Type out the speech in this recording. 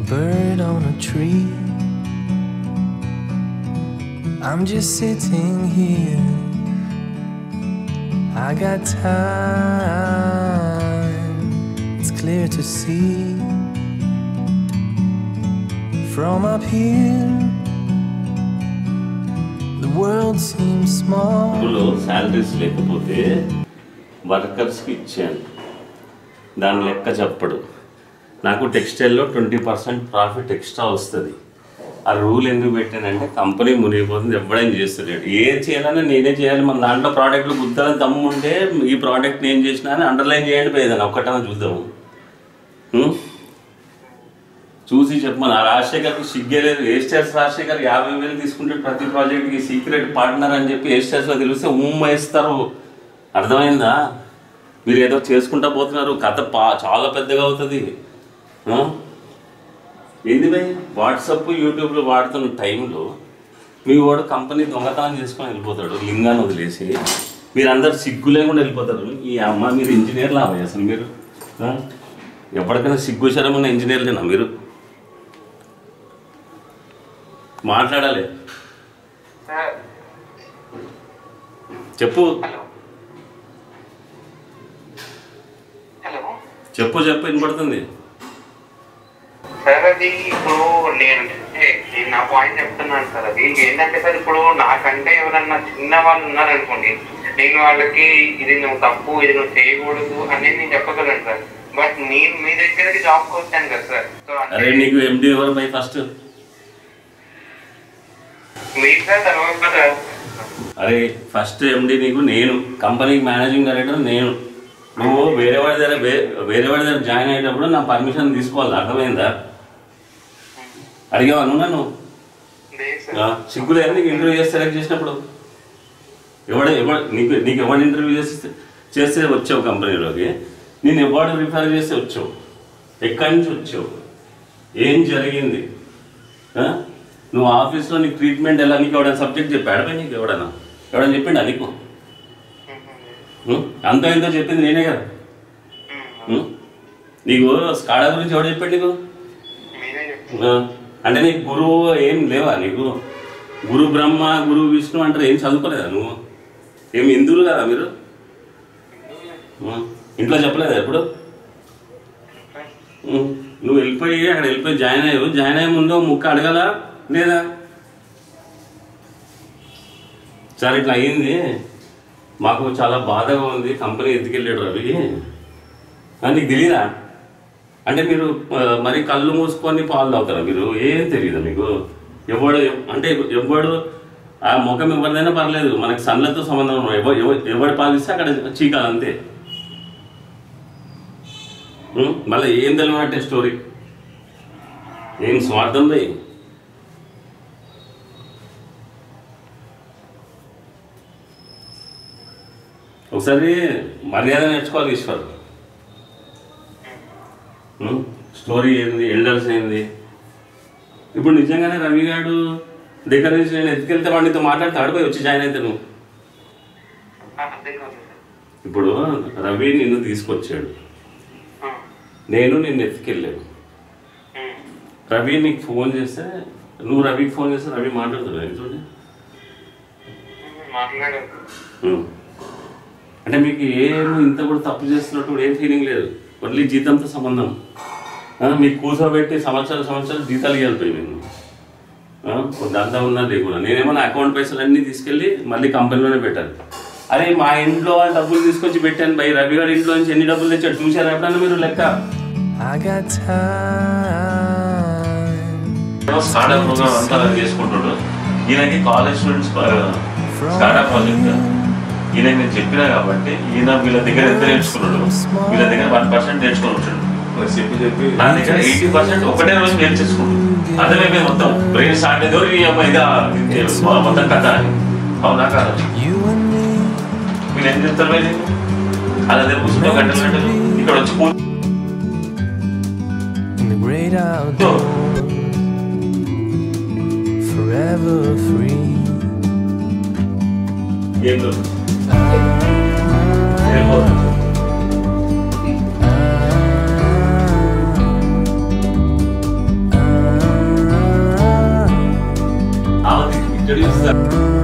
bird on a tree. I'm just sitting here. I got time, it's clear to see. From up here, the world seems small. అందులో salaries లేకపోతే వర్కర్స్కి ఇచ్చాను దాని లెక్క చెప్పడు నాకు టెక్స్టైల్లో ట్వంటీ పర్సెంట్ ప్రాఫిట్ ఎక్స్ట్రా వస్తుంది ఆ రూల్ ఎందుకు పెట్టానంటే కంపెనీ మునిగిపోతుంది ఎవ్వడేం చేస్తలేడు ఏం చేయాలన్నా నేనే చేయాలి మన దాంట్లో ప్రోడక్ట్లు గుద్దాలని దమ్ము ఉంటే ఈ ప్రోడక్ట్ నేను చేసినా అని అండర్లైన్ చేయండి పోయేదాన్ని ఒక్కటన్నా చూద్దాము ఉం? చూసి చెప్పమని ఆ రాజశేఖర్కి సిగ్గేలేదు ఏ స్టార్స్ రాజశేఖర్ యాభై వేలు తీసుకుంటే ప్రతి ప్రాజెక్ట్కి సీక్రెట్ పార్ట్నర్ అని చెప్పి ఏ స్టార్స్లో తెలిస్తే ఉమ్మ వేస్తారు అర్థమైందా మీరు ఏదో చేసుకుంటా పోతున్నారు కథ పా చాలా పెద్దగా అవుతుంది ఆ? ఏంది భయ్ వాట్సప్ యూట్యూబ్లో వాడుతున్న టైంలో మీ వాడు కంపెనీ దొంగతనం చేసుకొని వెళ్ళిపోతాడు లింగాన్ని వదిలేసి మీరందరు సిగ్గు లేకుండా వెళ్ళిపోతారు ఈ అమ్మ మీరు ఇంజనీర్లా అవ్వాలి అసలు మీరు ఆ? ఎప్పటికైనా సిగ్గు శరమైన ఇంజనీర్లేనా మీరు మాట్లాడాలి సార్ చెప్పు హలో హలో చెప్పు చెప్పు వినపడుతుంది సార్ అది ఇప్పుడు నేను అంటే నేను నా పాయింట్ చెప్తున్నాను సార్ అది ఏంటంటే సార్ ఇప్పుడు నాకంటే ఎవరన్నా చిన్న వాళ్ళు ఉన్నారనుకోండి నేను వాళ్ళకి ఇది నువ్వు తప్పు ఇది నువ్వు చేయకూడదు అనేది నేను చెప్పగలను సార్ బట్ నేను మీ దగ్గరికి జాబ్కి వచ్చాను కదా సార్ సో అరే నీకు ఎండి ఎవరు బై ఫస్ట్ మీరు సార్ తర్వాత అరే ఫస్ట్ ఎండి నీకు నేను కంపెనీకి మేనేజింగ్ డైరెక్టర్ నేను నువ్వు వేరే వాడి దగ్గర వే- వేరే వాడి దగ్గర జాయిన్ అయ్యేటప్పుడు నా పర్మిషన్ తీసుకోవాలి అర్థమైందా అడిగావా నువ్వు నన్ను లేదు ఆ, సార్ సిగ్గులేదు నీకు ఇంటర్వ్యూ చేసి సెలెక్ట్ చేసినప్పుడు ఎవడ ఎవడ నీకు నీకు ఎవడు ఇంటర్వ్యూ చేసి చేస్తే వచ్చావు కంపెనీలోకి నేను ఎవడు రిఫర్ చేస్తే వచ్చావు ఎక్కడి నుంచి వచ్చావు ఏం జరిగింది ఆ? నువ్వు ఆఫీస్లో నీకు ట్రీట్మెంట్ ఎలా నీకు ఎవడైనా సబ్జెక్ట్ చెప్పాడు పోయి నీకు ఎవడైనా ఎవడైనా చెప్పిండా నీకు ఉం? అంత ఎంతో చెప్పింది నేనే కదా ఉం? నీకు స్కాడా గురించి ఎవడు చెప్పాడు నీకు మీరే చెప్పండి ఆ, అంటే నీకు గురువు ఏం లేవా నీకు గురు బ్రహ్మ గురు విష్ణు అంటారు ఏం చదువుకోలేదా నువ్వు ఏం హిందువులు కదా మీరు ఆ, ఇంట్లో చెప్పలేదా ఎప్పుడు ఉం. నువ్వు వెళ్ళిపోయి అక్కడ వెళ్ళిపోయి జాయిన్ అయ్యావు జాయిన్ అయ్యే ముందు ముక్క అడగలా లేదా సరే ఇట్లా అయ్యింది మాకు చాలా బాధగా ఉంది కంపెనీ ఎత్తుకెళ్ళాడు రవి ఆ, నీకు తెలియదా అంటే మీరు ఆ, మరి కళ్ళు మూసుకొని పాలు తాగుతారా మీరు ఏం తెలియదు మీకు ఎవడు అంటే ఎవడు ఆ ముఖం ఎవరిదైనా పర్లేదు మనకి సన్లతో సంబంధం ఉన్నాయి. ఎవ- ఎవ- ఎవడు పాలిస్తే అక్కడ చీకాలి అంతే ఉం? మళ్ళీ ఏం తెలియనట్టే స్టోరీ ఏం స్వార్థం లే ఒకసారి మర్యాద నేర్చుకోవాలి ఈశ్వర్ ఉం? స్టోరీ ఏంది ఎల్డర్స్ ఏంది ఇప్పుడు నిజంగానే రవి గారు దగ్గర నుంచి నేను ఎత్తుకెళ్తే వాడితో మాట్లాడితే ఆడిపోయి వచ్చి జాయిన్ అయితే నువ్వు అర్థం కాదు సార్ ఇప్పుడు రవి నిన్ను తీసుకొచ్చాడు ఆ, నేను నిన్ను ఎత్తుకెళ్ళాను ఉమ్, రవి నీకు ఫోన్ చేస్తే నువ్వు రవికి ఫోన్ చేస్తే రవి మాట్లాడుతున్నాడు చూడండి ఉమ్, మాట్లాడారు ఉం. అంటే మీకు ఏం ఇంత కూడా తప్పు చేస్తున్నట్టు కూడా ఏం ఫీలింగ్ లేదు ఓన్లీ జీతంతో సంబంధం ఆ, మీకు కూర్చోబెట్టి సంవత్సరాలు సంవత్సరాలు జీతాలు ఇవ్వాలి మేము దాంతో ఉన్నా లేకున్నా నేనేమో నా అకౌంట్ పైసలు అన్నీ తీసుకెళ్ళి మళ్ళీ కంపెనీలోనే పెట్టాను అరే మా ఇంట్లో వాళ్ళు డబ్బులు తీసుకొచ్చి పెట్టాను బై రవి గారి ఇంట్లో నుంచి ఎన్ని డబ్బులు తెచ్చాడు చూసారా ఎప్పుడన్నా మీరు లెక్క I got time. Startup program అంతా చేసుకుంటాడు ఈయనకి కాలేజ్ స్టూడెంట్స్ స్టార్ట్అప్ ప్రాజెక్ట్ ఈయన నేను చెప్పినా కాబట్టి ఈయన వీళ్ళ దగ్గర ఎంత నేర్చుకున్నాడు వీళ్ళ దగ్గర వన్ పర్సెంట్ నేర్చుకుని ఉంటాడు మరి చెప్పి చెప్పి నా దగ్గర ఎయిటీ పర్సెంట్ ఒకటే రోజు నేర్చేసుకుంటాడు అర్థమైపోయింది మొత్తం బ్రెయిన్ స్టార్ట్ అయ్యేదో ఈ అమ్మాయి ఇదా ఇది మొత్తం కథ అని అవునా కాదు You and me. మీరు ఏం చెప్తారు మరి అలా దగ్గర కూర్చుంటే గంటలు గంటలు ఇక్కడ వచ్చి కూర్చో in the great outdoors, forever free. ఏం లేదు. ఏం లేదు. Ah, ఇక్కడ చూస్తా